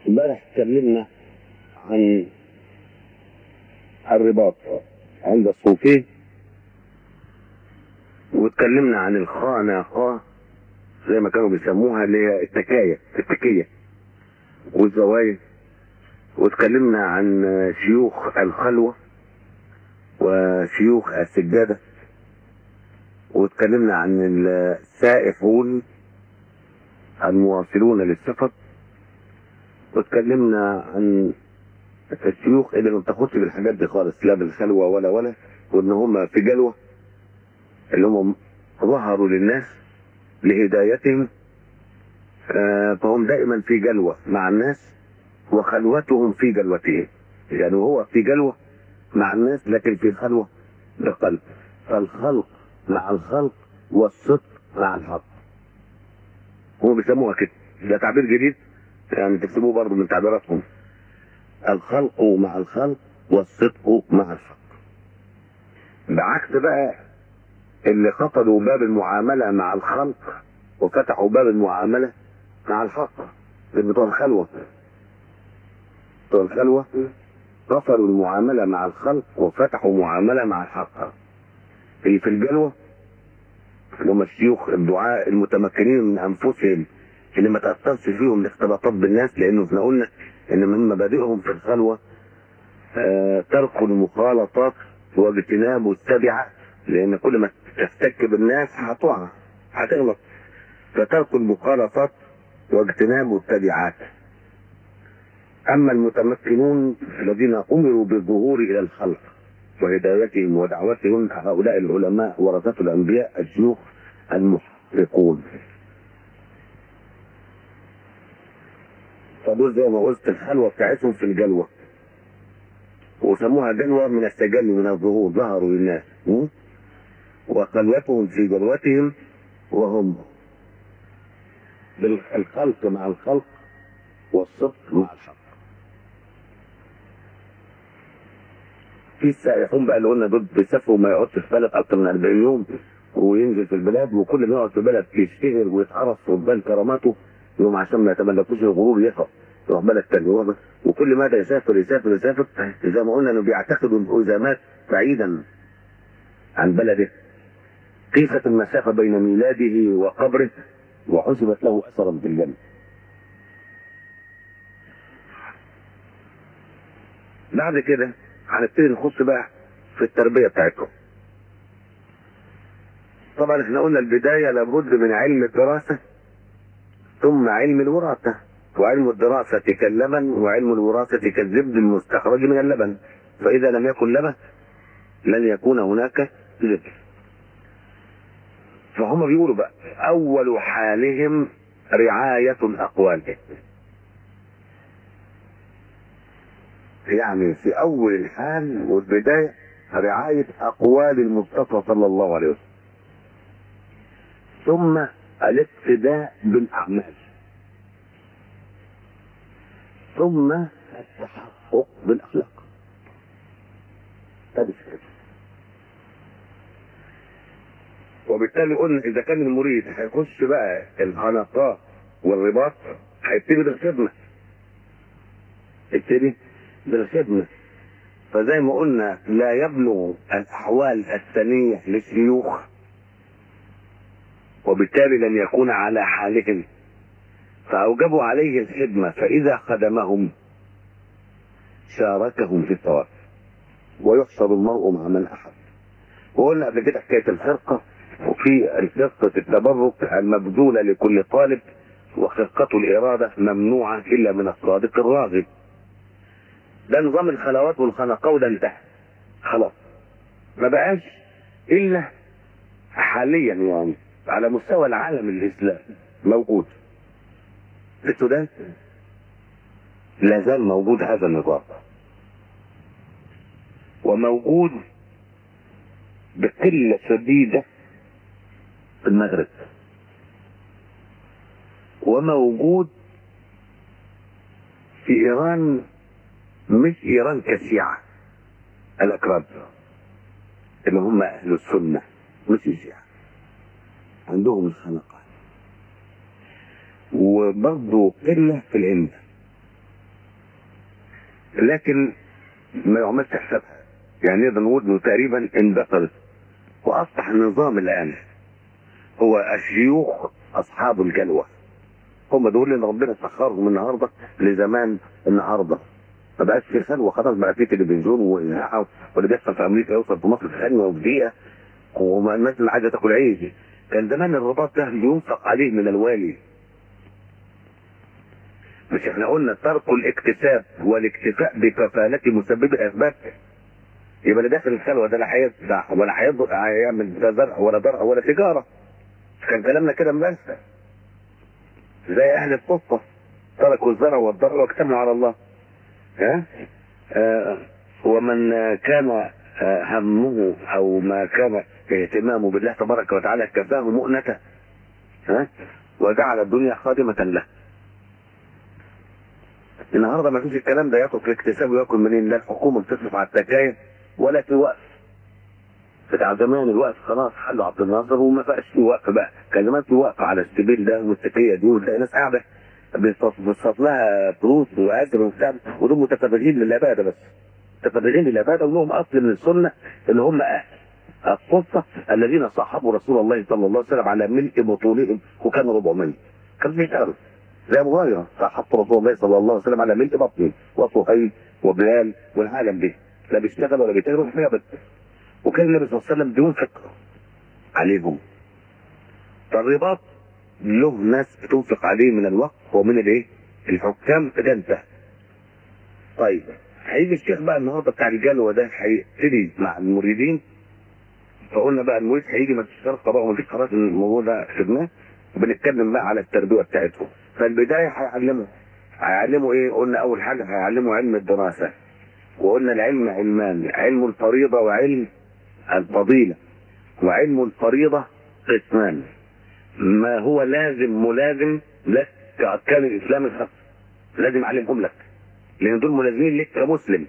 امبارح اتكلمنا عن الرباط عند الصوفيه واتكلمنا عن الخانقة زي ما كانوا بيسموها اللي هي التكاية التكية والزوايا واتكلمنا عن شيوخ الخلوة وشيوخ السجادة واتكلمنا عن السائحون المواصلون للسفر واتكلمنا عن الشيوخ اللي ما بتاخدش بالحاجات دي خالص لا بالخلوة ولا ولا وان هم في جلوة اللي هم ظهروا للناس لهدايتهم آه، فهم دائما في جلوة مع الناس وخلوتهم في جلوتهم يعني هو في جلوة مع الناس لكن في خلوة بقلب فالخلق مع الخلق والصدق مع الحق هم بيسموها كده ده تعبير جديد يعني تكتبوه برضه من تعبيراتهم الخلق مع الخلق والصدق مع الحق بعكس بقى اللي قفلوا باب المعاملة مع الخلق وفتحوا باب المعاملة مع الحق اللي بتوع الخلوة بتوع الخلوة قفلوا المعاملة مع الخلق وفتحوا معاملة مع الحق اللي في الجلوة اللي هم الشيوخ الدعاء المتمكنين من أنفسهم اللي ما تأثرش فيهم الاختلاطات بالناس لأنه احنا قلنا إن من مبادئهم في الخلوة آه ترك المخالطات واجتناب التبعات لأن كل ما تحتك بالناس هتقع هتغلط فترك المخالطات واجتناب التبعات أما المتمكنون الذين أمروا بالظهور إلى الخلق وهدايتهم ودعوتهم هؤلاء العلماء ورثة الأنبياء الشيوخ المحققون فدول زي ما قلت الخلوة بتاعتهم في الجلوة وسموها جلوة من التجلي من الظهور ظهروا للناس م? وخلوتهم في جلوتهم وهم بالخلق مع الخلق والصدق مع الحق في السائحون بقى اللي قلنا دول بيسافروا ما يقعدش في بلد اكتر من 40 يوم وينزل في البلاد وكل ما يقعد في بلد يشتهر ويتعرف وتبان كراماته يوم عشان ما يتملكوش الغرور يهرب يروح بلد تاني واخد وكل مدى يسافر يسافر يسافر زي ما قلنا انه بيعتقدوا انه اذا مات بعيدا عن بلده قيست المسافه بين ميلاده وقبره وحسبت له اثرا في الجنه. بعد كده هنبتدي نخش بقى في التربيه بتاعتهم. طبعا احنا قلنا البدايه لابد من علم الدراسه ثم علم الوراثه وعلم الدراسة كاللبن وعلم الوراثة كالزبد المستخرج من اللبن فإذا لم يكن لبن لن يكون هناك زبد فهم بيقولوا بقى أول حالهم رعاية الأقوال يعني في أول الحال والبداية رعاية أقوال المصطفى صلى الله عليه وسلم ثم الاقتداء بالأعمال ثم التحقق بالاخلاق هذه كده وبالتالي قلنا اذا كان المريد هيخش بقى الخنقاء والرباط هيبتدي بالخدمه يبتدي بالخدمه فزي ما قلنا لا يبلغ الاحوال الثانيه للشيوخ وبالتالي لن يكون على حالهم فأوجبوا عليه الخدمة فإذا خدمهم شاركهم في الثواب ويحشر المرء مع من أحب وقلنا قبل كده حكاية الخرقة وفي خرقة التبرك المبذولة لكل طالب وخرقة الإرادة ممنوعة إلا من الصادق الراغب ده نظام الخلوات والخنقة وده انتهى خلاص ما بقاش إلا حاليا يعني على مستوى العالم الإسلامي موجود في السودان لا زال موجود هذا النظام وموجود بقلة شديدة في المغرب وموجود في إيران مش إيران كشيعة الأكراد اللي هم أهل السنة مش الشيعة عندهم الخنقات وبرضه قلة في الهند لكن ما يعملش حسابها يعني نقدر نقول انه تقريبا اندثرت واصبح النظام الان هو الشيوخ اصحاب الجلوه هم دول اللي ربنا سخرهم النهارده لزمان النهارده ما بقاش في خلوه خلاص بقى في تلفزيون واذاعه واللي بيحصل في امريكا يوصل في مصر في ثانيه وفي دقيقه وما الناس اللي عايزه تاكل عيش كان زمان الرباط ده ينفق عليه من الوالي مش احنا قلنا ترك الاكتساب والاكتفاء بكفالة مسبب الاسباب يبقى اللي داخل الخلوه ده لا هيزرع ولا هيض- هيعمل لا زرع ولا درع ولا تجاره كان كلامنا كده مبنسى زي اهل القصه تركوا الزرع والضرع واجتمعوا على الله ها آه ومن آه، كان آه، همه او ما كان اهتمامه بالله تبارك وتعالى كفاه مؤنته ها وجعل الدنيا خادمه له النهارده ما فيش الكلام ده يترك الاكتساب وياكل منين لا الحكومه بتصرف على التكاين ولا في وقف بتاع زمان الوقف خلاص حلوا عبد الناصر وما بقاش في وقف بقى كان زمان في وقف على السبيل ده والسكيه دي وتلاقي ناس قاعده بتص- بتصرف لها فلوس واجر وبتاع ودول متفرغين للعباده بس متفرغين للعباده ولهم اصل من السنه اللي هم أهل الصفة الذين صاحبوا رسول الله صلى الله عليه وسلم على ملء بطونهم وكانوا 400 كانوا بيشتغلوا زي ابو هريره صاحبت رسول الله صلى الله عليه وسلم على ملء بطنه وصهيب وبلال والعالم دي لا بيشتغل ولا بيتاجر ولا حاجه بس وكان النبي صلى الله عليه وسلم بينفق عليهم فالرباط له ناس بتنفق عليه من الوقت ومن الايه؟ الحكام ده انتهى. طيب هيجي الشيخ بقى النهارده بتاع الجلوه ده هيبتدي مع المريدين فقلنا بقى المريد هيجي ما فيش شرط طبعا ومفيش خلاص الموضوع ده خدناه وبنتكلم بقى على التربيه بتاعتهم فالبدايه هيعلمه هيعلمه ايه؟ قلنا اول حاجه هيعلمه علم الدراسه وقلنا العلم علمان علم الفريضه وعلم الفضيله وعلم الفريضه قسمان ما هو لازم ملازم لك كأركان الإسلام الخمس لازم أعلمهم لك لأن دول ملازمين لك كمسلم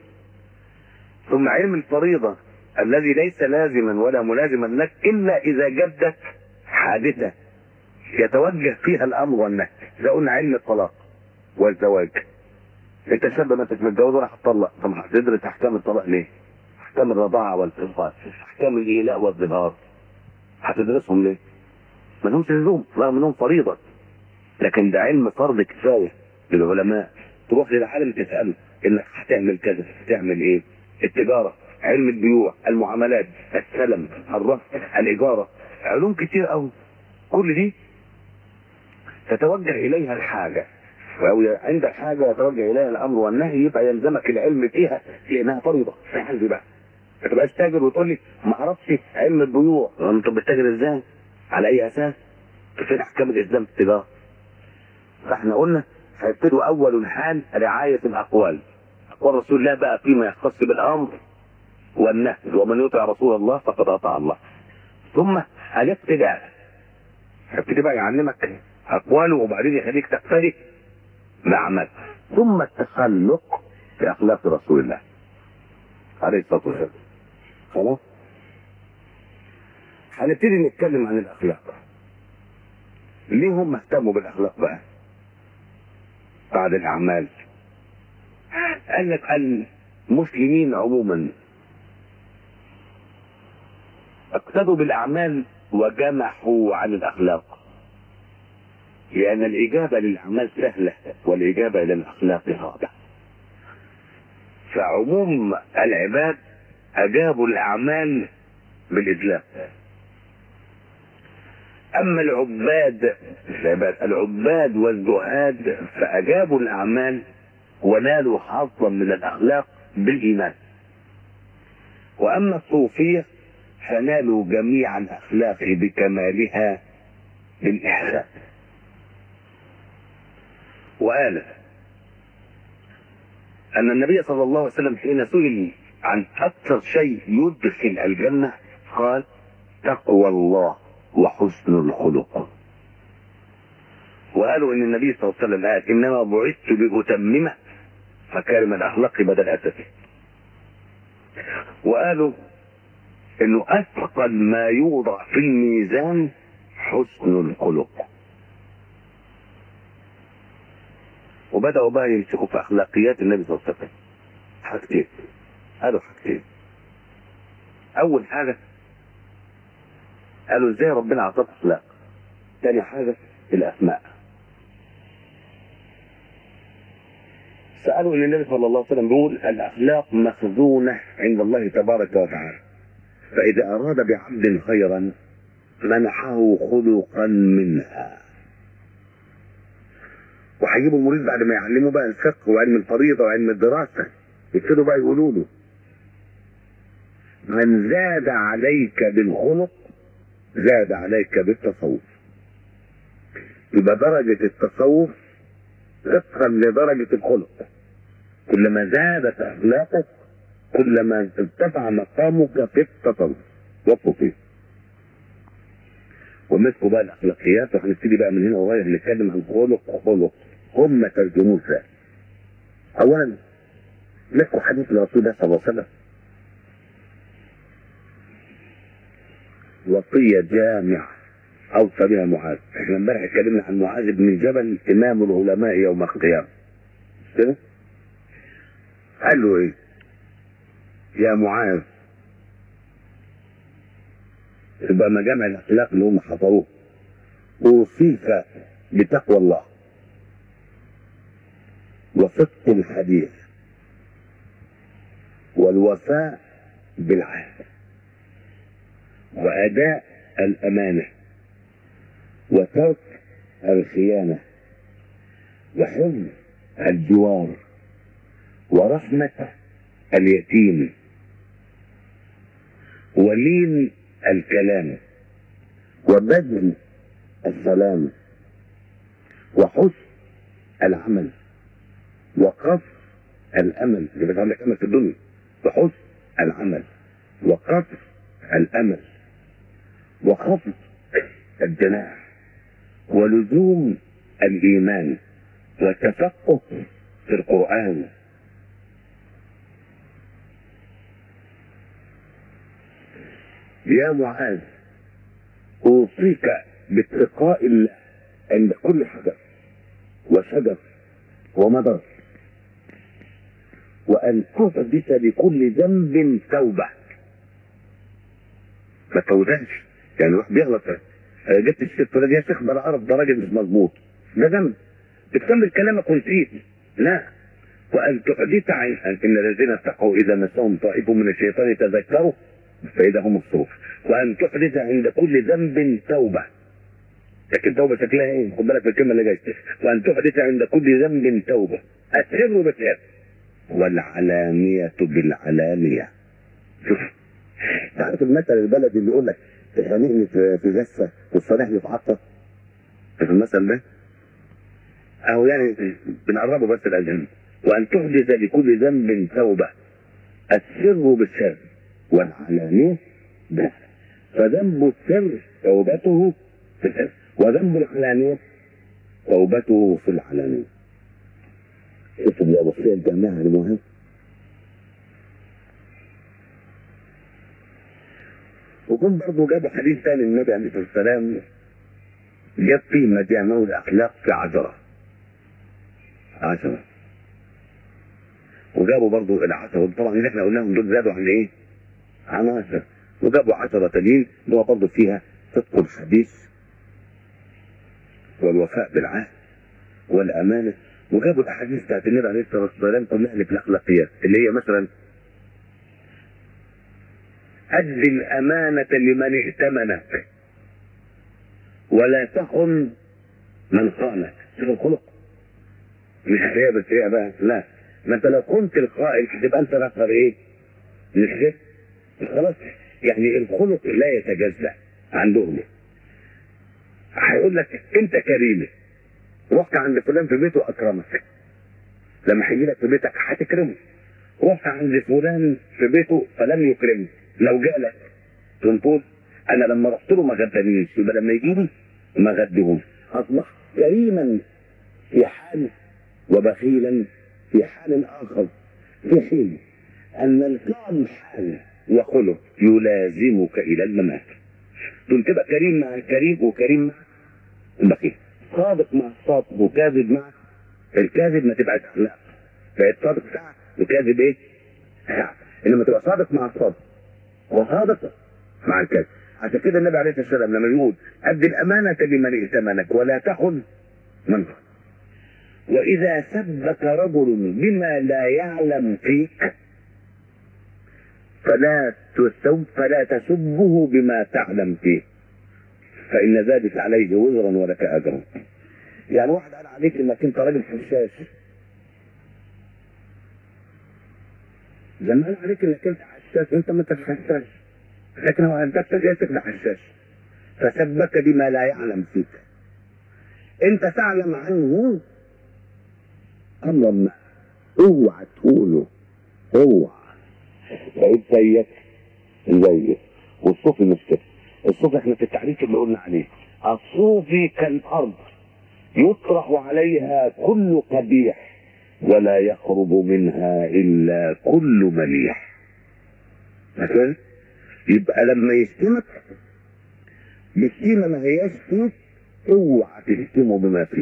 ثم علم الفريضة الذي ليس لازما ولا ملازما لك إلا إذا جدت حادثة يتوجه فيها الأمر والنهي إذا قلنا علم الطلاق والزواج أنت شاب ما انتش متجوز ولا هتطلق طب هتدرس أحكام الطلاق ليه؟ أحكام الرضاعة والإنفاق أحكام الإيلاء والظهار هتدرسهم ليه؟ ما لهمش لزوم رغم انهم فريضه لكن ده علم فرض كفايه للعلماء تروح للعالم تساله انك هتعمل كذا تعمل ايه؟ التجاره علم البيوع المعاملات السلم الرهن الاجاره علوم كتير قوي كل دي تتوجه اليها الحاجه او عندك حاجه يتوجه اليها الامر والنهي يبقى يلزمك العلم فيها لانها فريضه عندي بقى ما تبقاش تاجر وتقول لي ما اعرفش علم البيوع انت بتتاجر ازاي؟ على اي اساس؟ فين احكام الاسلام في التجاره؟ فاحنا قلنا هيبتدوا اول الحال رعايه الاقوال اقوال رسول الله بقى فيما يختص بالامر والنهي ومن يطع رسول الله فقد اطاع الله ثم الاقتداء هيبتدي بقى يعلمك اقواله وبعدين يخليك تقتدي باعمال ثم التخلق باخلاق رسول الله عليه الصلاه والسلام خلاص هنبتدي نتكلم عن الاخلاق ليه هم اهتموا بالاخلاق بقى بعد الاعمال قال لك المسلمين عموما اقتدوا بالاعمال وجمحوا عن الاخلاق لان الاجابه للاعمال سهله والاجابه الى الاخلاق صعبه فعموم العباد اجابوا الاعمال بالادلاء اما العباد العباد العباد والزهاد فاجابوا الاعمال ونالوا حظا من الاخلاق بالايمان واما الصوفيه فنالوا جميع الاخلاق بكمالها بالاحسان وقال ان النبي صلى الله عليه وسلم حين سئل عن اكثر شيء يدخل الجنه قال تقوى الله وحسن الخلق وقالوا ان النبي صلى الله عليه وسلم قال انما بعثت لاتمم مكارم الاخلاق بدل اسفه وقالوا انه اثقل ما يوضع في الميزان حسن الخلق وبداوا بقى يمسكوا في اخلاقيات النبي صلى الله عليه وسلم حاجتين قالوا حاجتين اول حاجه قالوا ازاي ربنا اعطاك اخلاق تاني حاجه الاسماء سالوا ان النبي صلى الله عليه وسلم بيقول الاخلاق مخزونه عند الله تبارك وتعالى فاذا اراد بعبد خيرا منحه خلقا منها وهيجيبوا المريض بعد ما يعلموا بقى الفقه وعلم الفريضه وعلم الدراسه يبتدوا بقى يقولوا له من زاد عليك بالخلق زاد عليك بالتصوف يبقى درجة التصوف طبقا لدرجة الخلق كلما زادت أخلاقك كلما ارتفع مقامك في التصوف والصوفية ومسكوا بقى الأخلاقيات وهنبتدي بقى من هنا ورايح نتكلم عن خلق خلق هم ترجموه ازاي أولا مسكوا حديث الرسول الله صلى الله عليه وسلم وصية جامعة أوصى بها معاذ احنا امبارح اتكلمنا عن معاذ بن جبل إمام العلماء يوم القيامة كده قال له ايه يا معاذ يبقى مجامع الأخلاق اللي هم حضروه أوصيك بتقوى الله وصدق الحديث والوفاء بالعهد وأداء الأمانة وترك الخيانة وحفظ الجوار ورحمة اليتيم ولين الكلام وبذل السلام وحسن العمل وقف الأمل يبقى أنت عندك أمل في الدنيا وحسن العمل وقف الأمل وخفض الجناح ولزوم الإيمان والتفقه في القرآن يا معاذ أوصيك باتقاء الله عند كل حجر وشجر ومدر وأن تحدث لكل ذنب توبة ما تفوتهاش يعني الواحد بيغلط أنا جبت الشيخ فلان يا شيخ ده انا اعرف ده راجل مش مظبوط ده ذنب بتكمل كلامك ونسيت لا وان تحدث عن ان الذين اتقوا اذا مسهم طائف من الشيطان تذكروا فاذا هم الصوف وان تحدث عند كل ذنب توبه لكن توبه شكلها ايه؟ خد بالك من الكلمه اللي جايه وان تحدث عند كل ذنب توبه السر بالسر والعلانيه بالعلانيه شوف تعرف المثل البلدي اللي يقول لك خانقني في في جثه وتصالحني في عطه في المثل ده اهو يعني بنقربه بس الاذهان وان تحدث لكل ذنب توبه السر بالسر والعلانيه ده فذنب السر توبته في السر وذنب العلانيه توبته في العلانيه شوف الوصيه الجامعه المهم وجم برضه جابوا حديث ثاني النبي عليه الصلاه والسلام جاب فيه مجامع الاخلاق في عشره عشره وجابوا برضه العشره طبعا اللي احنا قلناهم دول زادوا عن ايه؟ عن عشره وجابوا عشره تانيين اللي هو برضه فيها صدق الحديث والوفاء بالعهد والامانه وجابوا الاحاديث بتاعت النبي عليه الصلاه والسلام كلها اللي في الاخلاقيات اللي هي مثلا أد الأمانة لمن ائتمنك ولا تخن من خانك شوف الخلق مش هي بس هي بقى لا ما انت لو كنت القائل هتبقى انت نفر ايه؟ مش خلاص يعني الخلق لا يتجزأ عندهم هيقول لك انت كريم رحت عند فلان في بيته اكرمك لما هيجي لك في بيتك هتكرمه رحت عند فلان في بيته فلم يكرمك لو جالك تنطول انا لما رحت له ما غدانيش يبقى لما يجي لي ما غدهوش اصبح كريما في حال وبخيلا في حال اخر في حين ان الكرم حال وخلق يلازمك الى الممات دول تبقى كريم مع الكريم وكريم مع البخيل صادق مع الصادق وكاذب مع الكاذب ما تبقاش اخلاق فالصادق بتاعك وكاذب ايه؟ انما تبقى صادق مع الصادق وصادق مع الكذب عشان كده النبي عليه الصلاه والسلام لما يقول ادي الامانه لمن ائتمنك ولا تخن من خن واذا سبك رجل بما لا يعلم فيك فلا تسب فلا تسبه بما تعلم فيه فان ذلك عليه وزرا ولك اجرا يعني واحد قال عليك انك انت راجل حشاش زمان قال عليك انك انت حشاش انت ما انتش حشاش لكن هو انت جايتك لحشاش فسبك بما لا يعلم فيك انت تعلم عنه امرا ما اوعى تقوله اوعى بقيت زيك زيك والصوفي مش كده الصوفي احنا في التعريف اللي قلنا عليه الصوفي كالارض يطرح عليها كل قبيح ولا يخرج منها الا كل مليح مثلا يبقى لما يشتمك بالشيمه ما هياش فيك اوعى تشتمه بما فيه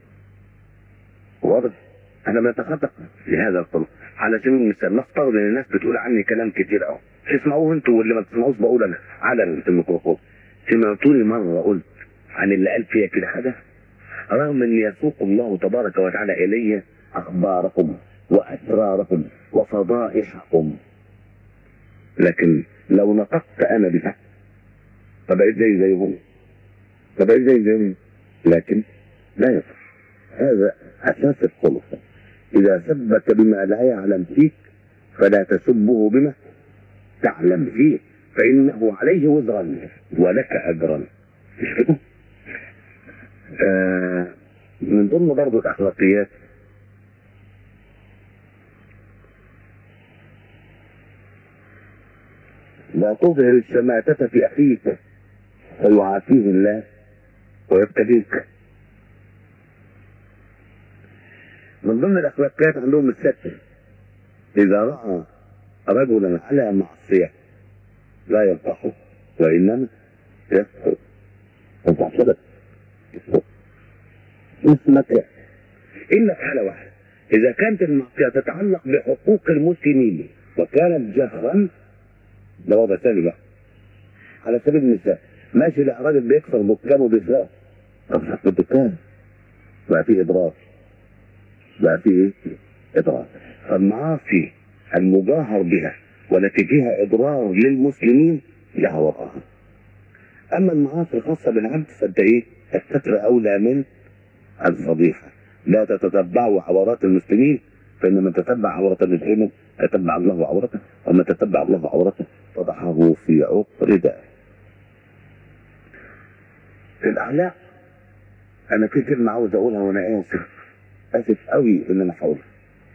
واضح انا بتخطط في هذا الطرق على سبيل المثال نفترض ان الناس بتقول عني كلام كتير قوي تسمعوه انتوا واللي ما تسمعوش بقول انا علنا في الميكروفون سمعتوني مره قلت عن اللي قال فيها كده حاجه رغم ان يسوق الله تبارك وتعالى الي اخباركم واسراركم وفضائحكم لكن لو نطقت انا بها فبقيت زي زيهم فبقيت زي زيهم لكن لا يصح هذا اساس الخلق اذا سبك بما لا يعلم فيك فلا تسبه بما تعلم فيه فانه عليه وزرا ولك اجرا مش كده؟ آه من ضمن برضه الاخلاقيات لا تظهر الشماتة في أخيك فيعافيه الله ويبتليك من ضمن الأخلاقيات عندهم الستر إذا رأى رجلا على معصية لا ينصحه وإنما يستر ينصح كده اسمك إلا في حالة واحدة إذا كانت المعصية تتعلق بحقوق المسلمين وكانت جهرا ده وضع ثاني بقى على سبيل المثال ماشي لا راجل بيكسر دكان وبيسرق طب حق الدكان بقى فيه اضرار بقى فيه ايه؟ اضرار فالمعاصي المجاهر بها والتي فيها اضرار للمسلمين لها وضعها اما المعاصي الخاصه بالعبد فانت ايه؟ الستر اولى من الفضيحه لا تتتبعوا عورات المسلمين فان من تتبع عورة المسلمين تتبع الله عورته ومن تتبع الله عورته فضحه في عقر داره في الاخلاق انا في كلمه عاوز اقولها وانا اسف اسف قوي ان انا هقولها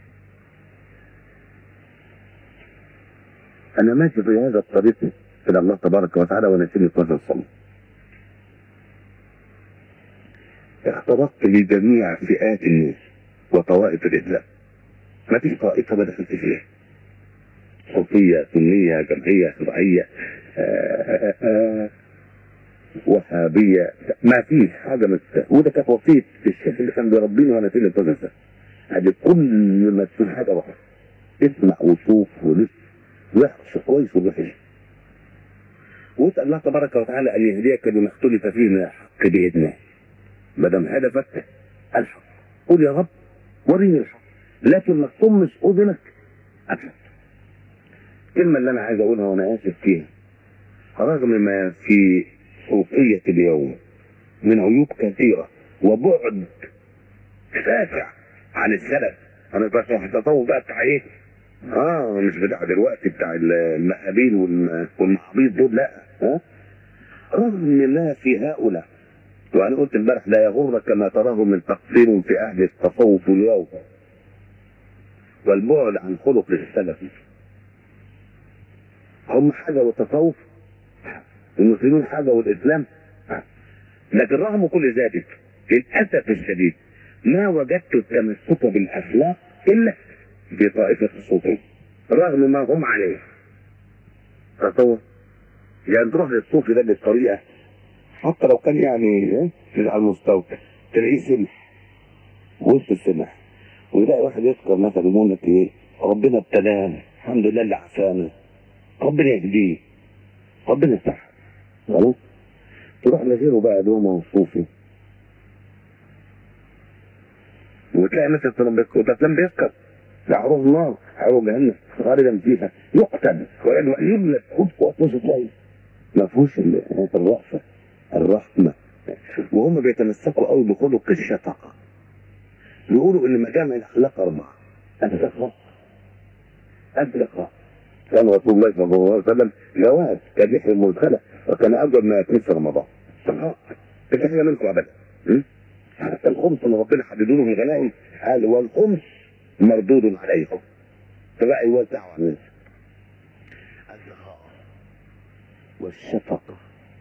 انا ماشي في هذا الطريق الى الله تبارك وتعالى ونسيني 12 سنه اختلطت بجميع فئات الناس وطوائف الاسلام ما فيش طائفه ما دخلت فيها صوفيه سنيه جمعيه شرعيه آه، آه، وهابيه ما فيش حاجه من وده كانت وصيه الشيخ اللي كان بيربيني وانا سني 12 سنه ادي كل ما تكون حاجه واحده اسمع وشوف ولف وحش كويس ووحش واسال الله تبارك وتعالى ان يهديك لما اختلف فيه من الحق باذنه ما دام هدفك الحق قول يا رب وريني الحق لكن ما تصمش اذنك الحق الكلمه اللي انا عايز اقولها وانا اسف فيها رغم ما في صوفيه اليوم من عيوب كثيره وبعد شاسع عن السلف انا بس التصوف بقى بتاع ايه؟ اه مش بتاع دلوقتي بتاع المقابيل والم- والمحابيط دول لا ها رغم ما في هؤلاء وانا قلت امبارح لا يغرك ما تراه من تقصير في اهل التصوف اليوم والبعد عن خلق السلف هم حاجه والتصوف المسلمين حاجه والاسلام حاجة. لكن رغم كل ذلك للاسف الشديد ما وجدت التمسك بالاخلاق الا في طائفه الصوفيه رغم ما هم عليه تصور يعني تروح للصوفي ده بالطريقه حتى لو كان يعني إيه، مش على المستوى تلاقيه سمح وسط السمح ويلاقي واحد يذكر مثلا يقول لك ايه ربنا ابتلانا الحمد لله اللي عافانا ربنا يهديه ربنا يفتح خلاص تروح لغيره بقى دوما وصوفي وتلاقي مثل تسلم بيسكر يعرض النار يعرض جهنم خالدا فيها يقتل ويجلد خد وطوش تلاقي ما فيهوش الرأفة الرحمة وهم بيتمسكوا قوي بخلق الشفقة يقولوا ان مجامع الاخلاق اربعه التقوى التقوى كان رسول الله صلى الله عليه وسلم جواد كان يحيي المدخلة وكان افضل ما يكون في رمضان مش حاجه منكم ابدا م? حتى الخمس اللي ربنا حددوا له في الغنائم قال والخمس مردود عليكم فبقى يوزعوا على الناس السخاء والشفقة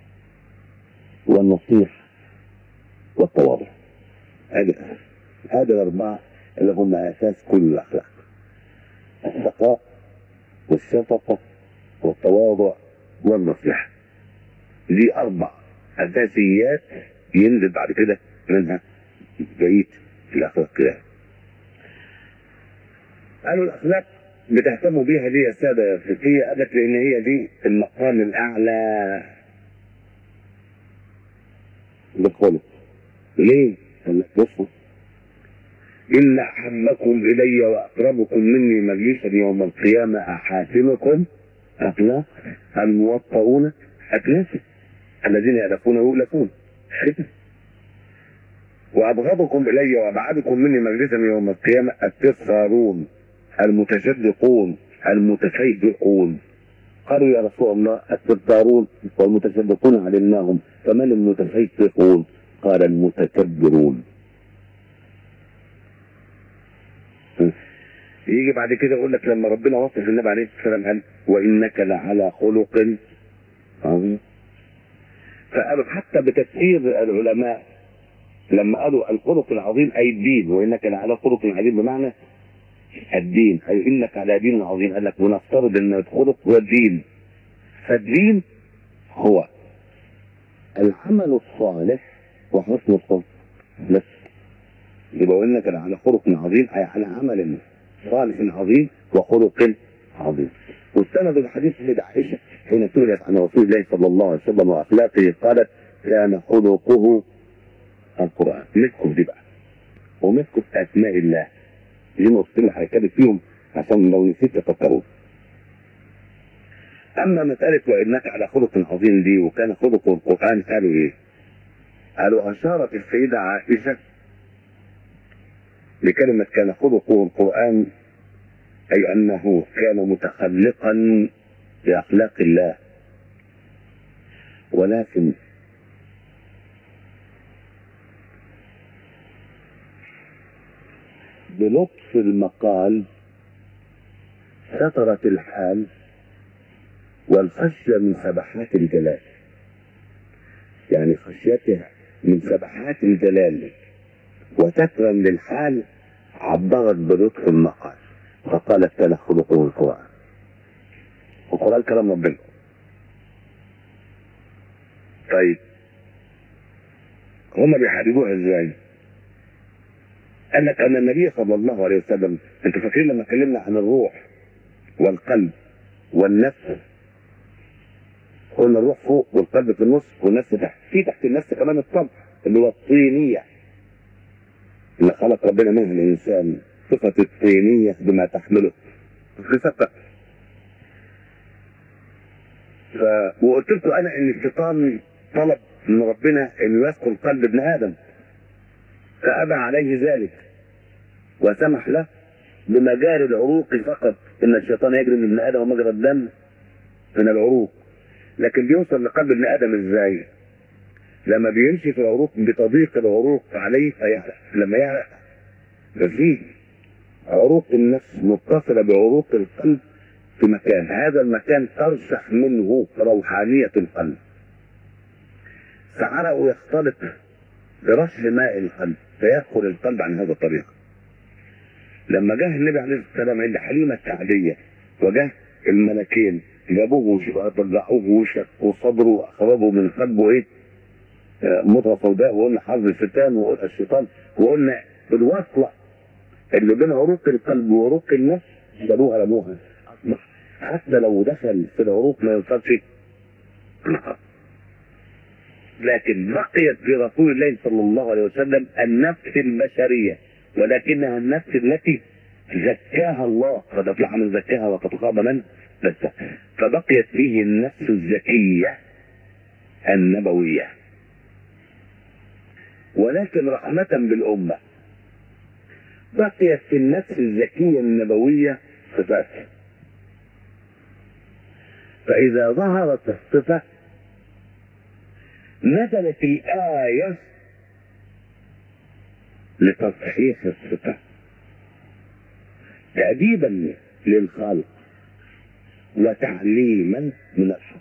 والنصيحة والتواضع هذه هذه الأربعة اللي هم أساس كل الأخلاق السخاء والشفقة والتواضع والنصيحة دي أربع أساسيات ينزل بعد كده منها بقية الأخلاق كده قالوا الأخلاق بتهتموا بيها ليه يا سادة الفقهية قالت لأن هي دي المقام الأعلى للخلق ليه؟ قال لك بصوا إن أحبكم إلي وأقربكم مني مجلسا يوم القيامة أحاسنكم أخلاق الموطؤون أكلاسا الذين يألفون ويؤلفون وأبغضكم إلي وأبعدكم مني مجلسا يوم القيامة التسخرون المتشدقون المتفيهقون قالوا يا رسول الله التسخرون والمتشدقون علمناهم فمن المتفيهقون قال المتكبرون يجي بعد كده يقول لك لما ربنا وصف النبي عليه السلام قال وانك لعلى خلق عظيم فقالوا حتى بتفسير العلماء لما قالوا الخلق العظيم اي الدين وانك لعلى خلق عظيم بمعنى الدين اي انك على دين عظيم قال لك ونفترض ان الخلق هو الدين فالدين هو العمل الصالح وحسن الخلق بس يبقى وانك لعلى خلق عظيم اي على عمل صالح عظيم وخلق عظيم واستند الحديث سيدة عائشة حين سئلت عن رسول الله صلى الله عليه وسلم واخلاقه قالت كان خلقه القرآن مسكوا دي بقى ومسكوا اسماء الله دي نقطتين اللي هنتكلم فيهم عشان لو نسيت تفكروا اما مسألة وانك على خلق عظيم دي وكان خلق القرآن قالوا ايه؟ قالوا اشارت السيدة عائشة لكلمة كان خلقه القرآن أي أنه كان متخلقا بأخلاق الله ولكن بلطف المقال سترت الحال والخشية من سبحات الجلال يعني خشيته من سبحات الجلال وسترا للحال عبرت بلطف المقال فقالت كان خلقه القرآن القرآن كلام ربنا طيب هما بيحددوها ازاي؟ قال لك ان النبي صلى الله عليه وسلم انتوا فاكرين لما اتكلمنا عن الروح والقلب والنفس قلنا الروح فوق والقلب في النص والنفس تحت في تحت النفس كمان الطبع اللي هو الطينيه اللي خلق ربنا منها الانسان صفة الطينية بما تحمله صفة ف... وقلت لكم انا ان الشيطان طلب من ربنا انه يسكن قلب ابن ادم فابى عليه ذلك وسمح له بمجاري العروق فقط ان الشيطان يجري من ابن ادم ومجرى الدم من العروق لكن بيوصل لقلب ابن ادم ازاي؟ لما بيمشي في العروق بتضيق العروق عليه فيعرق لما يعرق ففي عروق النفس متصلة بعروق القلب في مكان هذا المكان ترشح منه روحانية القلب فعرقه يختلط برش ماء القلب فيدخل القلب عن هذا الطريق لما جه النبي عليه الصلاة والسلام عند حليمة السعدية وجه الملكين جابوه طلعوه وشقوا صدره واخرجوا من قلبه ايه مضغه سوداء وقلنا حظ الشيطان وقلنا الشيطان وقلنا الوصله اللي بين عروق القلب وعروق النفس شالوها رموها اصبح حتى لو دخل في العروق ما يوصلش لكن بقيت في رسول الله صلى الله عليه وسلم النفس البشرية ولكنها النفس التي زكاها الله قد افلح من زكاها وقد خاب من دساها فبقيت فيه النفس الزكية النبوية ولكن رحمة بالأمة بقيت في النفس الزكية النبوية صفات فإذا ظهرت الصفة نزلت الآية لتصحيح الصفة تأديبا للخالق وتعليما من الحق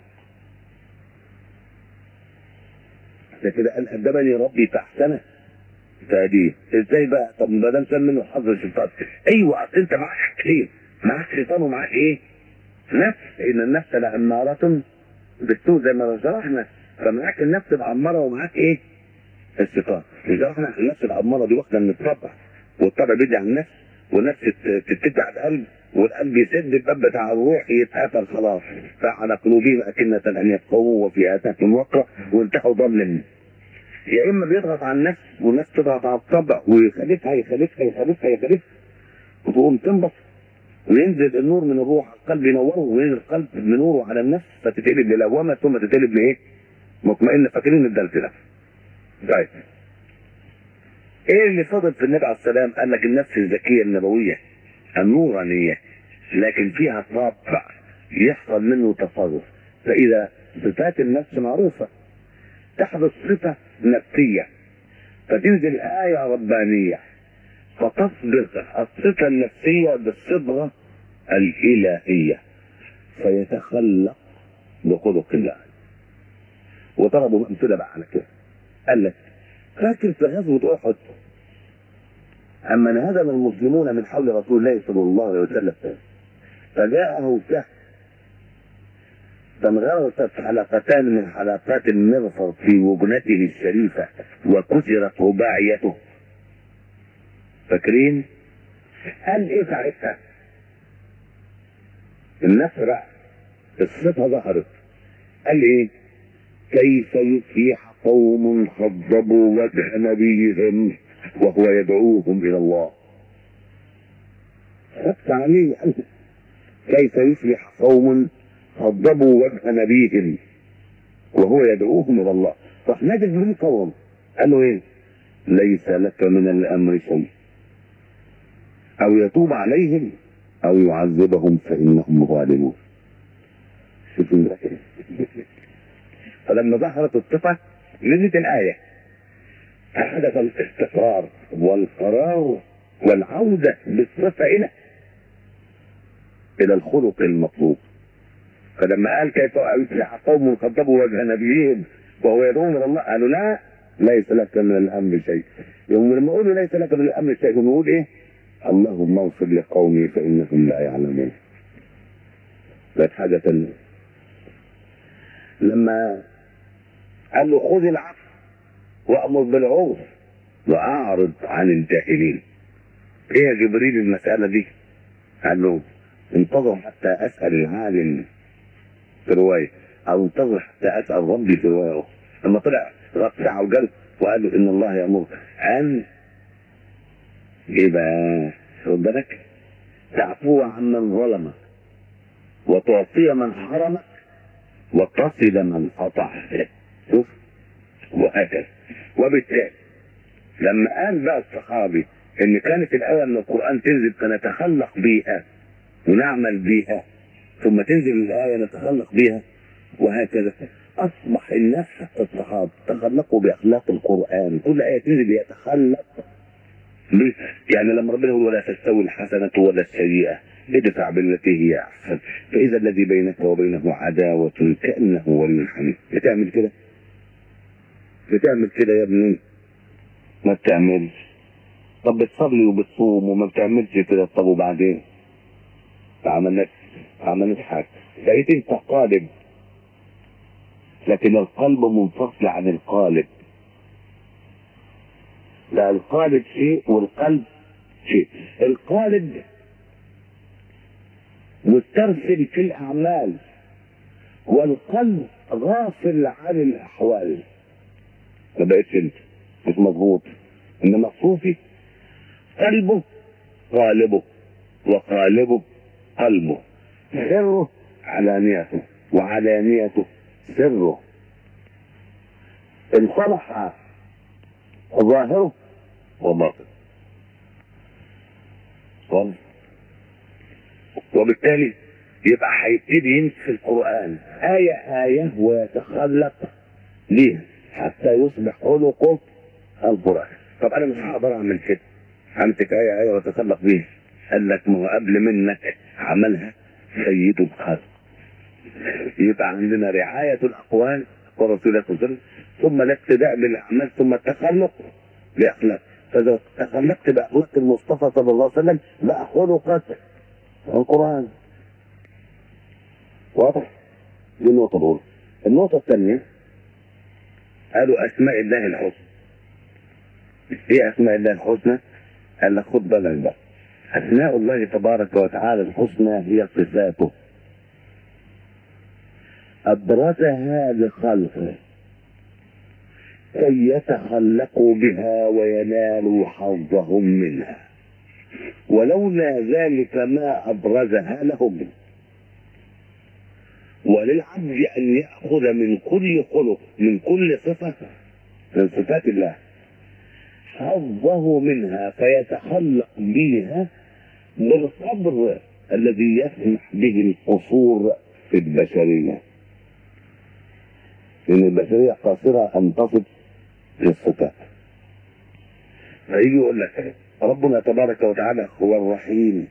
عشان كده قال أدبني ربي فأحسنه تأديب ازاي بقى طب ما دام كان منه حظ الشيطان ايوه اصل انت معاك حاجتين معاك شيطان ومعاك ايه؟ نفس ان النفس لأمارة بالسوء زي ما شرحنا فمعاك النفس الأمارة ومعاك ايه؟ الشيطان شرحنا النفس الأمارة دي واخدة من الطبع والطبع بيدي على النفس والنفس تتدي على القلب والقلب يسد الباب بتاع الروح يتقفل خلاص فعلى قلوبهم أكنة أن يفقهوا وفي آتاكم وقرة وانتهوا ضمن يا إما بيضغط على النفس والنفس تضغط على الطبع ويخالفها يخالفها يخالفها يخالفها وتقوم تنبسط وينزل النور من الروح على القلب ينوره وينزل القلب بنوره على النفس فتتقلب للوامة ثم تتقلب لايه؟ مطمئنة فاكرين الدرس ده. طيب. ايه اللي فضل في النبي عليه السلام؟ قال لك النفس الذكية النبوية النورانية لكن فيها طابع يحصل منه تصرف فإذا صفات النفس معروفة تحدث صفة نفسية فتنزل آية ربانية فتصبغ الصفة النفسية بالصبغة الإلهية فيتخلق بخلق الله وضربوا أمثلة بقى على كده قال لك فاكر في غزوة أحد أما انهزم المسلمون من حول رسول الله صلى الله عليه وسلم فجاءه سهم فانغرست حلقتان من حلقات المغفر في وجنته الشريفة وكسرت رباعيته فاكرين؟ قال ايه ساعتها؟ النفس بقى الصفة ظهرت قال ايه؟ كيف يفلح قوم خضبوا وجه نبيهم وهو يدعوهم الى الله خدت عليه قال كيف يفلح قوم خضبوا وجه نبيهم وهو يدعوهم الى الله راح نجد من قوم قال له ايه ليس لك من الامر شيء او يتوب عليهم او يعذبهم فانهم ظالمون شوفوا فلما ظهرت الصفه نزلت الايه حدث الاستقرار والقرار والعودة بالصفة إلى إلى الخلق المطلوب فلما قال كيف يفلح قوم كذبوا وجه نبيهم وهو يدعوهم إلى الله قالوا لا ليس لك من الأمر شيء يوم لما يقولوا ليس لك من الأمر شيء نقول إيه اللهم اغفر لقومي فإنهم لا يعلمون بقت حاجة تانية لما قال له خذ العفو وأمر بالعرف وأعرض عن الجاهلين إيه يا جبريل المسألة دي؟ قال له انتظر حتى أسأل العالم في رواية أو انتظر حتى أسأل ربي في رواية أخرى لما طلع رفع وجل وقال له إن الله يأمر أن إيه بقى؟ خد بالك تعفو عمن ظلمك وتعطي من حرمك وتصل من قطعك شوف وهكذا وبالتالي لما قال بقى الصحابي ان كانت الايه من القران تنزل فنتخلق بيها ونعمل بيها ثم تنزل الايه نتخلق بيها وهكذا اصبح الناس حتى الصحابه تخلقوا باخلاق القران كل ايه تنزل يتخلق يعني لما ربنا يقول ولا تستوي الحسنه ولا السيئه ادفع بالتي هي احسن فاذا الذي بينك وبينه عداوه كانه ولي حميد بتعمل كده بتعمل كده يا ابني ما بتعملش طب بتصلي وبتصوم وما بتعملش كده طب وبعدين عملت عملت حاجه بقيت انت قالب لكن القلب منفصل عن القالب لا القالب شيء والقلب شيء القالب مسترسل في الأعمال والقلب غافل عن الأحوال ما بقتش انت مش مضبوط انما الصوفي قلبه غالبه وقالبه قلبه سره علانيته وعلانيته سره ان صلح ظاهره وباطنه واضح وبالتالي يبقى هيبتدي يمسك القرآن آية آية ويتخلق ليها حتى يصبح خلقه القرآن طب أنا مش هقدر أعمل كده همسك آية آية وأتخلق بيها قال لك ما هو قبل منك عملها سيد الخلق يبقى عندنا رعاية الأقوال ورسول الله صلى الله عليه وسلم ثم الاقتداء بالأعمال ثم التخلق بأخلاق فإذا تخلقت بأخلاق المصطفى صلى الله عليه وسلم بقى خلقك القرآن واضح؟ دي النقطة الأولى. النقطة الثانية قالوا أسماء الله الحسنى. إيه أسماء الله الحسنى؟ قال لك خد بالك بقى. أسماء الله تبارك وتعالى الحسنى هي صفاته. أبرزها لخلقه كي يتخلقوا بها وينالوا حظهم منها. ولولا ذلك ما أبرزها لهم وللعبد أن يأخذ من كل خلق من كل صفة من صفات الله حظه منها فيتخلق بها بالصبر الذي يسمح به القصور في البشرية لأن البشرية قاصرة أن تصف للصفات فيجي يقول لك ربنا تبارك وتعالى هو الرحيم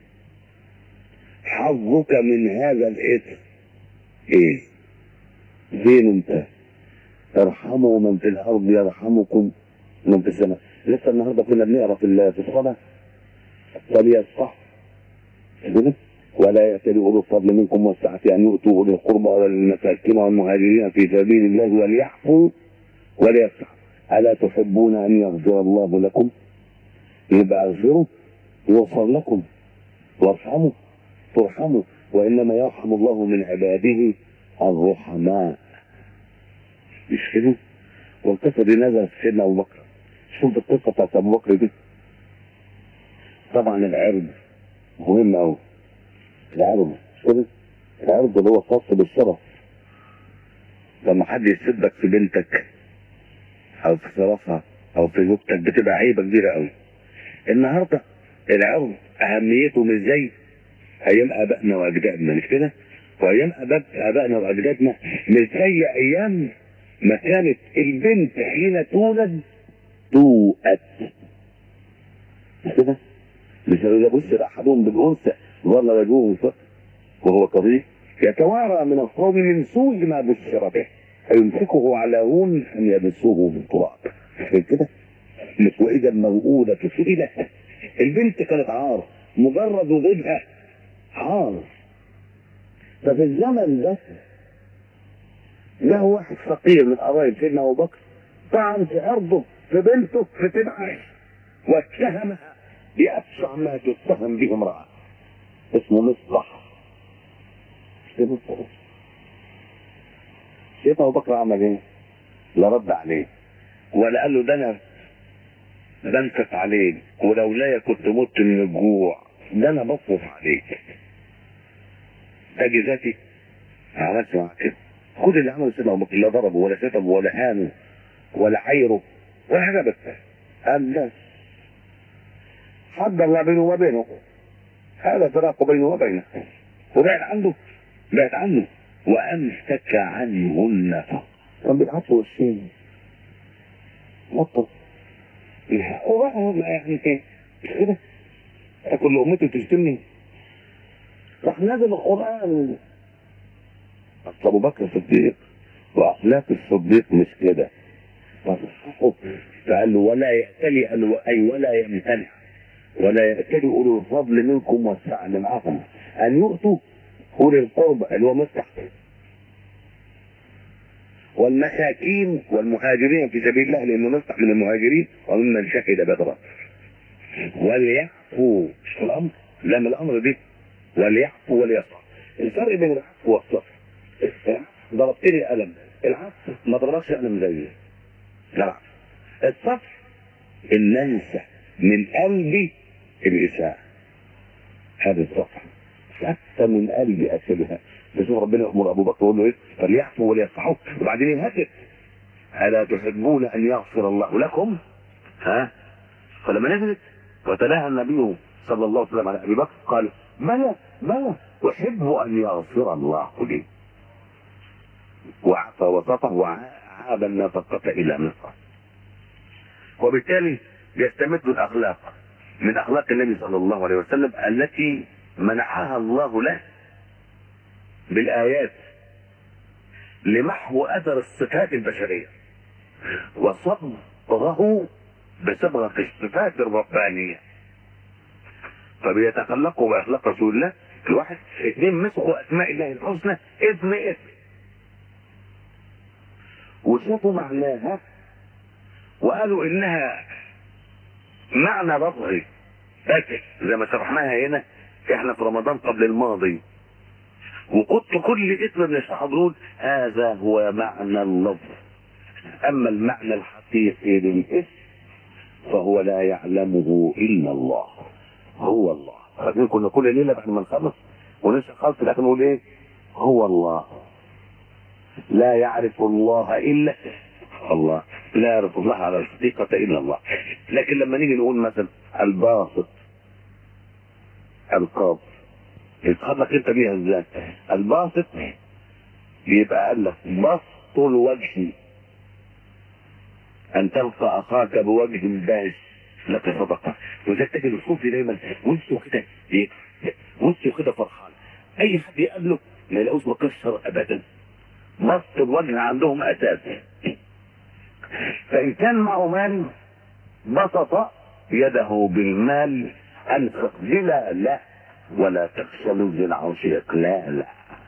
حظك من هذا الاسم ايه فين انت ارحموا من في الارض يرحمكم من في السماء لسه النهارده كنا بنقرا في في الصلاه فليصح كده ولا يأتي أولو الفضل منكم والسعة أن يؤتوا أولي القربى والمساكين والمهاجرين في سبيل الله وليعفوا وليصفحوا ألا تحبون أن يغفر الله لكم؟ يبقى اغفروا يغفر لكم وارحموا ترحموا وانما يرحم الله من عباده الرحماء مش كده؟ والقصه دي نزلت في سيدنا ابو بكر شوف القصه بتاعت ابو بكر دي طبعا العرض مهم قوي العرض مش كده؟ العرض اللي هو خاص بالشرف لما حد يسبك في بنتك او في شرفها او في زوجتك بتبقى عيبه كبيره قوي النهارده العرض اهميته مش زي ايام ابائنا واجدادنا مش كده؟ وايام ابائنا واجدادنا مش زي ايام ما كانت البنت حين تولد توأت مش كده؟ مش اذا بشر احدهم بالانثى ظل وجهه مسود وهو كظيم يتوارى من القوم من سوء ما بشر به فيمسكه على هون ان يبثه في التراب عشان كده مش واذا الموءودة سئلت البنت كانت عار مجرد وجودها عار ففي الزمن ده جه واحد فقير من قرايب سيدنا ابو بكر طعن في عرضه في بنته في تبعه واتهمها بأبشع ما تتهم به امرأة اسمه مصبح سيدنا ابو بكر عمل ايه؟ لا رد عليه ولا قال له ده انا بنفق عليك ولولايا كنت مت من الجوع ده انا بصرف عليك اجي ذاتي عملت معاه كده خد اللي عمله سيدنا ابو بكر لا ضربه ولا شتمه ولا هانه ولا عيره ولا حاجه بس قال لا حد الله بينه وبينه هذا فراق بينه وبينه وبعد عنه بعد عنه وامسك عنه النفق كان بيتعطوا وشين بطل هو بقى يعني ايه مش كده تاكل لقمتي وتشتمني راح نازل القران اصل ابو بكر الصديق واخلاق الصديق مش كده فصححه فقال له ولا يأتلي قال له اي ولا يمتنع ولا يأتلي اولو الفضل منكم والسعه اللي معاهم ان يؤتوا اولي القربى اللي هو مفتح والمساكين والمهاجرين في سبيل الله لانه نفتح من المهاجرين وممن شهد بدرا وليعفوا مش في الامر لا من الامر دي وليعفوا وليصفحوا الفرق بين العفو والصفح العفو ضربتني قلم العفو ما ضربكش قلم زيي لا الصفح ان انسى من قلبي الاساءه هذه الصفحه حتى من قلبي اسيبها بشوف ربنا يامر ابو بكر يقول له ايه فليعفوا وليصفحوا وبعدين يهدد الا تحبون ان يغفر الله لكم ها فلما نزلت وتلاها النبي صلى الله عليه وسلم على ابي بكر قال بلى بلى احب ان يغفر الله لي وعفى وصفه وعاب النفقه الى مصر وبالتالي يستمد الاخلاق من اخلاق النبي صلى الله عليه وسلم التي منحها الله له بالايات لمحو اثر الصفات البشريه وصبغه بصبغه الصفات الربانيه فبيتخلقوا باخلاق رسول الله الواحد اثنين مسكوا اسماء الله الحسنى اسم اسم وشافوا معناها وقالوا انها معنى لفظي فاكر زي ما شرحناها هنا احنا في رمضان قبل الماضي وكنت كل اسم بنشرحه بنقول هذا هو معنى اللفظ اما المعنى الحقيقي للاسم فهو لا يعلمه الا الله هو الله فاكرين كنا كل ليله بعد ما نخلص ونشرح خالص في الاخر نقول ايه هو الله لا يعرف الله الا الله لا يعرف الله على الحقيقة إلا الله لكن لما نيجي نقول مثلا الباسط القابض يتخلق انت بيها ازاي الباسط بيبقى قال لك بسط الوجه ان تلقى اخاك بوجه باش لك صدقه وزي تجد الصوفي دايما وانتوا كده وانتوا كده فرحان اي حد يقابله ما يلاقوش مكسر ابدا بسط الوجه عندهم اساس فإن كان معه مال بسط يده بالمال أن تقبل لا ولا تخشى ذي العرش إقلالا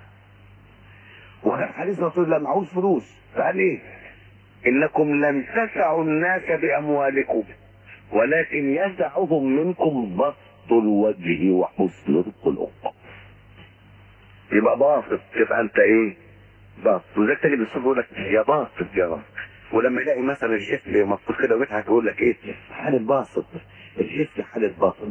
وكان حديث رسول الله معهوش فلوس فقال إيه؟ إنكم لن تسعوا الناس بأموالكم ولكن يسعهم منكم بسط الوجه وحسن الخلق يبقى باسط تبقى انت ايه باسط وذلك تجد الصوف يقول لك يا باسط يا باسط ولما يلاقي مثلا الشيخ مبسوط كده ويضحك يقول لك ايه حالة باسط الشيخ حالة باسط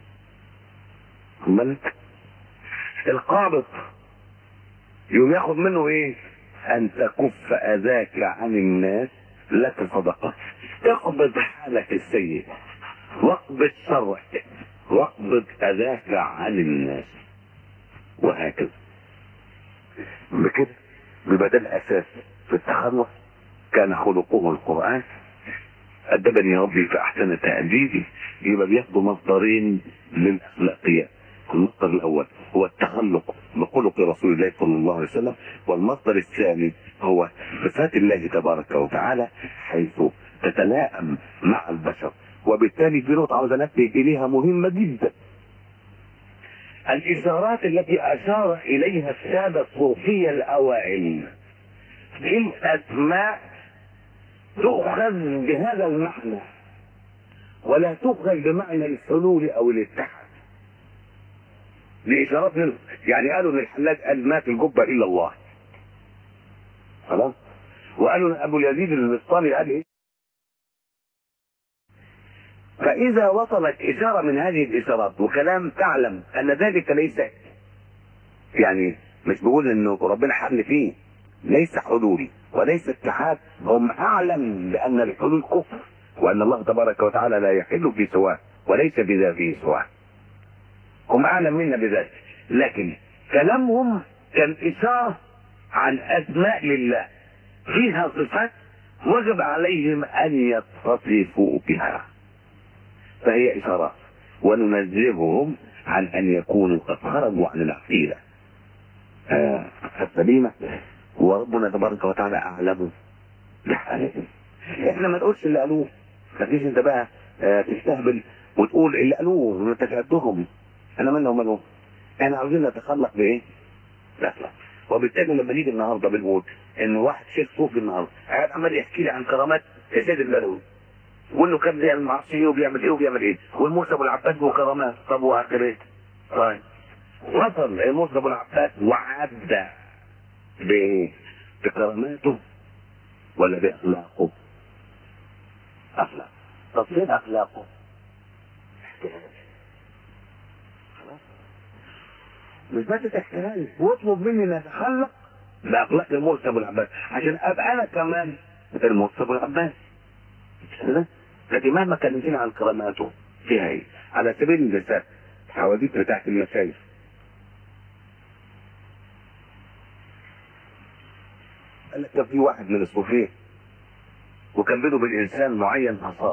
بالك القابض يقوم ياخد منه ايه ان تكف اذاك عن الناس لك صدقه اقبض حالك السيء واقبض شرك واقبض اذاك عن الناس وهكذا بكده بيبقى ده الاساس في التخلص كان خلقه القرآن أدبني ربي فأحسن تأديبي يبقى بياخدوا مصدرين للأخلاقيات المصدر الأول هو التخلق بخلق رسول الله صلى الله عليه وسلم والمصدر الثاني هو صفات الله تبارك وتعالى حيث تتلائم مع البشر وبالتالي في نقطة عاوز أنبه إليها مهمة جدا الإشارات التي أشار إليها السادة الصوفية الأوائل الأسماء تؤخذ بهذا المعنى ولا تؤخذ بمعنى الحلول او الاتحاد لاشارات منه يعني قالوا ان الحلاج قال ما في الجبه الا الله خلاص وقالوا ان ابو اليزيد البسطامي قال ايه فاذا وصلت اشاره من هذه الاشارات وكلام تعلم ان ذلك ليس يعني مش بقول انه ربنا حل فيه ليس حلولي وليس اتحاد هم اعلم بان الحلول كفر وان الله تبارك وتعالى لا يحل في سواه وليس بذاته سواه هم اعلم منا بذلك لكن كلامهم كان اشاره عن اسماء لله فيها صفات وجب عليهم ان يتصفوا بها فهي اشارات وننزههم عن ان يكونوا قد خرجوا عن العقيده آه السليمه وربنا تبارك وتعالى اعلم بحالهم احنا ما نقولش اللي قالوه ما تجيش انت بقى اه تستهبل وتقول اللي قالوه وانت تعدهم انا مالنا ومالهم احنا عاوزين نتخلق بايه؟ باخلاق وبالتالي لما نيجي النهارده بنقول ان واحد شيخ صوفي النهارده قاعد عمال يحكي لي عن كرامات سيد البدوي وانه كان بيعمل معصيه وبيعمل ايه وبيعمل ايه والموسى والعباس وكرامات طب واخر ايه؟ طيب وصل الموسى ابو العباس وعدى بايه؟ بكراماته ولا باخلاقه؟ اخلاق طب فين اخلاقه؟ خلاص مش بس تحتاج واطلب مني ان اتخلق باخلاق الموسى ابو العباس عشان ابقى انا كمان الموسى ابو العباس كده؟ لكن مهما كلمتني عن كراماته فيها ايه؟ على سبيل المثال الحواديت بتاعت المشايخ قال لك كان في واحد من الصوفيه وكان بينه وبين انسان معين خصام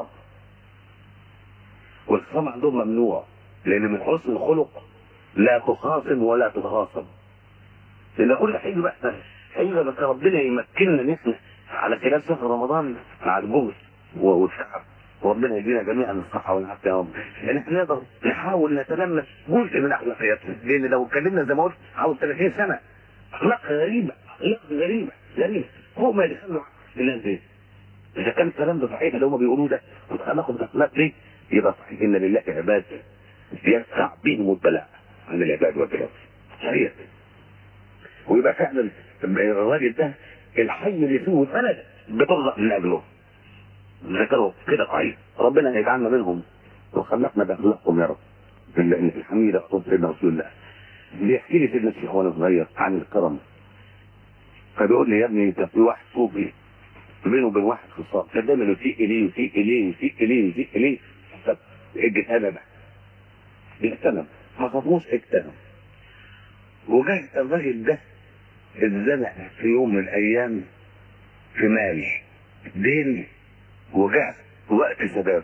والخصام عندهم ممنوع لان من حسن الخلق لا تخاصم ولا تتخاصم لان كل حين بقى حين بس ربنا يمكننا نسمع على خلال شهر رمضان مع الجهد والتعب وربنا يدينا جميعا الصحة والعافية يا رب يعني احنا نقدر نحاول نتلمس جزء من اخلاقياتنا لان لو اتكلمنا زي ما قلت حوالي 30 سنة اخلاق غريبة اخلاق غريبة غريبة هو ما يدخلوا الناس دي اذا كان الكلام ده صحيح اللي هم بيقولوه ده هناخد الاخلاق دي يبقى صحيح ان لله عباد يسع بهم البلاء عن العباد والبلاء صحيح ويبقى فعلا الراجل ده الحي اللي فيه البلد بترزق من اجله ذكروا كده صحيح ربنا يجعلنا منهم وخلقنا باخلاقهم يا رب في الحميدة خطوب سيدنا رسول الله بيحكي لي سيدنا الشيخ وانا صغير عن الكرم فبيقول لي يا ابني انت في واحد صوفي بينه وبين واحد خصام كان دايما يسيء اليه يسيء اليه يسيء اليه يسيء اليه طب اجتنب اجتنب ما خافوش اجتنب وجه الراجل ده اتزنق في يوم من الايام في مال دين وجه وقت سداده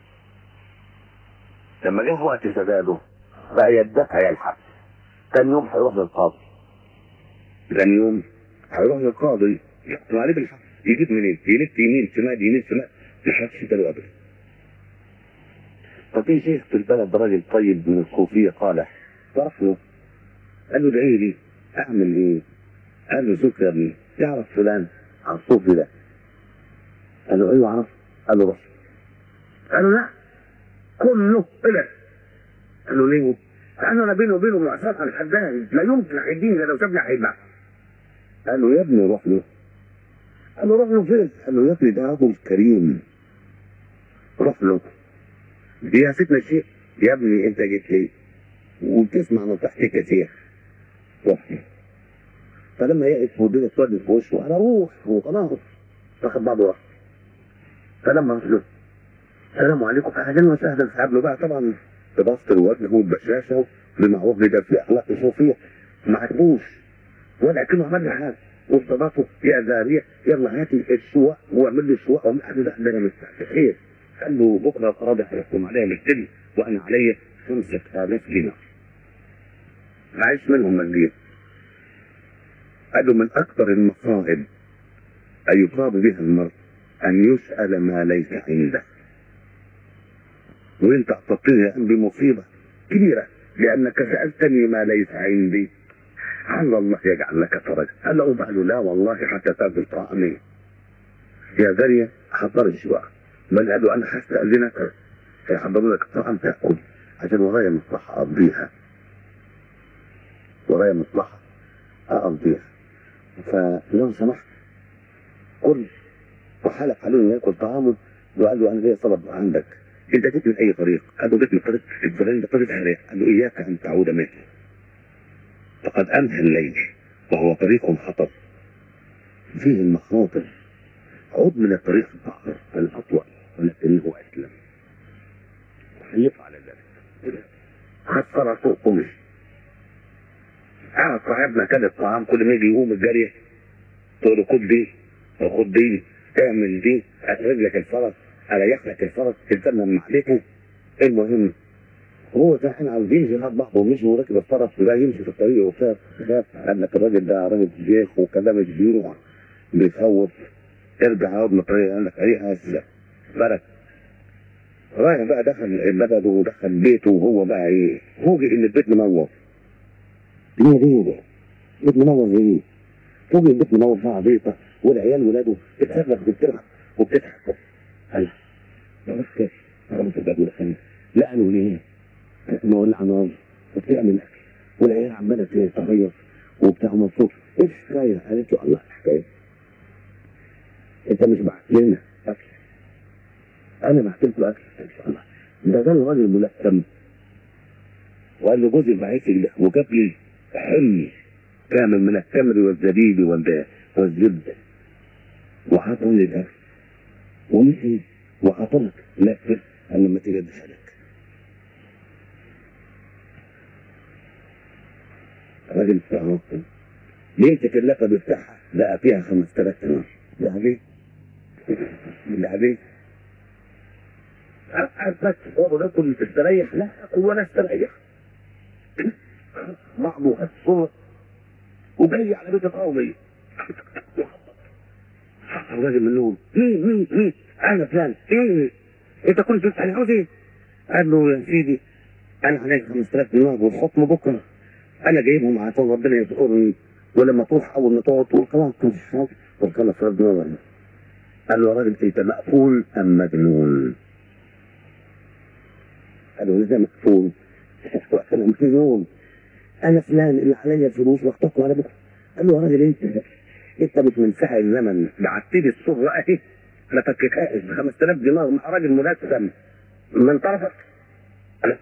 لما جه وقت سداده بقى يدفع يلحق تاني يوم هيروح للقاضي تاني يوم هيروح للقاضي يحكم عليه بالحق يجيب منين؟ يلف يمين شمال يمين شمال محدش يداله ابدا ففي شيخ في البلد راجل طيب من الصوفيه قال تعرف له قال له ادعي لي اعمل ايه؟ قال له شوف يا ابني تعرف فلان عن الصوفي ده قال له ايوه عرف قال له روح قال له لا كله طلع قال له ليه؟ قال له انا بيني وبينه معصات عن حداد لا يمكن هيديني لو شافني هيبقى قال له يا ابني روح له قال له روح له فين؟ قال له يا ابني ده رجل كريم روح له يا سيدنا الشيخ يا ابني انت جيت ليه؟ وبتسمع نصيحتي كتير روح له فلما يقف والدنيا تودي في وشه انا روح وخلاص فاخد بعضه راح فلما راح له السلام عليكم اهلا وسهلا سحب له بقى طبعا ببسط الوجه والبشاشه بمعروف ده في اخلاق صوفيه ما عجبوش ولا كانه عمل لي حاجه واستضافه يا زاريه يلا هاتي الشواء واعمل لي الشواء وما قال له ده انا مستعجل خير قال له بكره القاضي هيحكم عليا بالسجن وانا عليا 5000 دينار معيش منهم مليون قال له من اكثر المصائب ان يصاب بها المرء ان يسال ما ليس عنده وانت اعطيتني بمصيبه كبيره لانك سالتني ما ليس عندي على الله يجعل لك فرجا قال له قال له لا والله حتى تاكل طعامي يا ذرية حضر الشواء بل قال له انا هستأذنك هيحضروا لك طعام تاكل عشان ورايا مصلحه اقضيها ورايا مصلحه اقضيها فلو سمحت كل وحلف عليه انه ياكل طعامه وقال له انا ليا طلب عندك انت جيت من اي طريق؟ قال له جيت من طريق الفلاني ده طريق حريق قال له اياك ان تعود منه فقد امهى الليل وهو طريق خطر فيه المخاطر عود من الطريق الاخر الاطول ولكنه اسلم يفعل ذلك خسر سوق قمش قاعد صاحبنا كان الطعام كل ما يجي يقوم الجاريه تقول له خد دي او خد دي اعمل دي اترج لك الفرس اريح لك الفرس تتكلم عليكم المهم هو ده احنا عاوزين يمشي خد بعضه ومشي وراكب الفرس وده يمشي في الطريق وخاف خاف قال لك الراجل ده راجل شيخ وكلام مش بيروح بيفوت ارجع اقعد من الطريق قال لك ايه هسه برك رايح بقى دخل بلده ودخل بيته وهو بقى ايه فوجئ ان البيت منور ايه ليه ده؟ البيت منور ايه؟ فوجئ البيت منور فيها عبيطه والعيال ولاده بتصرخ بتلعب وبتضحك قال بس كده رمت الباب ودخل لا قالوا ليه؟ ما ولع نار وبتعمل اكل والعيال عماله تغير وبتاع مبسوط ايه الحكايه؟ قالت له الله الحكايه انت مش بعت لنا اكل انا بعت له اكل ان شاء الله ده ده الراجل ملثم وقال له جوزي بعت لي ده وجاب لي حمل كامل من التمر والزبيب وال- والزبده وحطهم لي الاكل ومشي وعطلك لا قال لما تيجي ادخلك الراجل بتاعه يمسك اللقب بتاعها لقى فيها 5000 دينار ده عليه اللي عليه قعد بس هو ده كل تستريح لا اقول وانا استريح بعضه خد صور وجاي على بيت القومي الراجل منهم مين مين مين انا فلان ايه انت كنت بتسال عاوز ايه؟ قال له يا سيدي انا عليك 5000 دينار والحكم بكره انا جايبهم عشان ربنا يذكرني ولما تروح اول ما تقعد تقول خلاص كنت حاضر وخلاص رد نظري قال له يا راجل انت مقفول ام مجنون؟ قال له ده مقفول انا مجنون انا فلان اللي عليا الفلوس واخطفه على بكره قال له يا راجل انت انت مش من ساعه الزمن بعت لي الصره اهي ما فككهاش ب 5000 دينار مع راجل ملثم من طرفك انا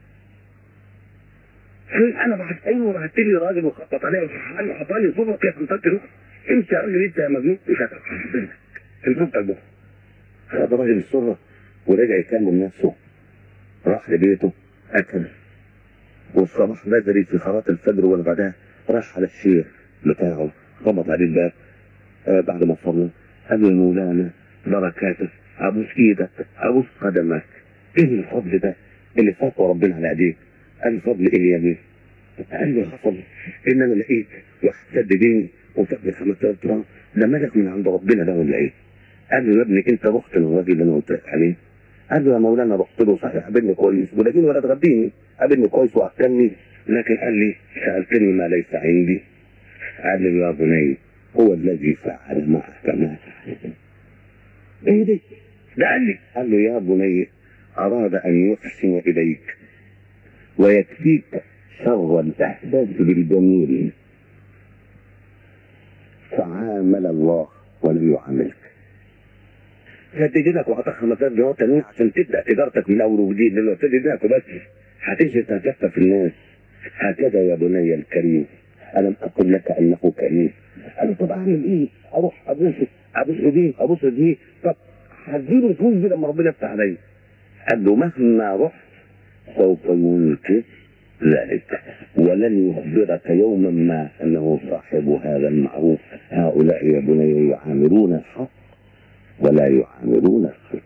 هل انا بعت ايوه بعت لي راجل وخطط عليه قال له حط لي صوره كيف انت تروح امشي يا راجل انت يا مجنون مش هتعرف الفوق ده خد راجل الصره ورجع يكلم نفسه راح لبيته اكل والصباح بدري في صلاه الفجر والغداء راح على الشيخ بتاعه خبط عليه الباب آه بعد ما صلى قال له يا مولانا بركاتك ابوس ايدك ابوس قدمك ايه الفضل ده اللي فات ربنا على ايديك قال فضل ايه يا بيه قال له حصل ان انا لقيت واحد سد بيني وفات لي 5000 دينار ده ملك من عند ربنا ده ولا ايه؟ قال له يا ابني انت رحت للراجل اللي انا قلت لك عليه قال له يا مولانا رحت له صحيح قابلني كويس ولكن ولا تغديني قابلني كويس واكلني لكن قال لي سالتني ما ليس عندي قال لي يا بني هو الذي فعل معك ما فعل ايه دي؟ ده قال لي قال له يا بني اراد ان يحسن اليك ويكفيك شر الاحداث بالجميل فعامل الله ولم يعاملك هتيجي لك وهتاخد 5000 دينار تانيين عشان تبدا تجارتك من اول وجديد لانه تبتدي لك بس هتمشي تتكفى في الناس هكذا يا بني الكريم الم اقل لك انه كريم قال طب اعمل ايه؟ اروح ابوس ابوس ايديه ابوس ايديه طب هديله الفلوس دي لما ربنا يفتح عليا قال له مهما رحت سوف ينكر ذلك ولن يخبرك يوما ما انه صاحب هذا المعروف هؤلاء يا بني يعاملون الحق ولا يعاملون الخلق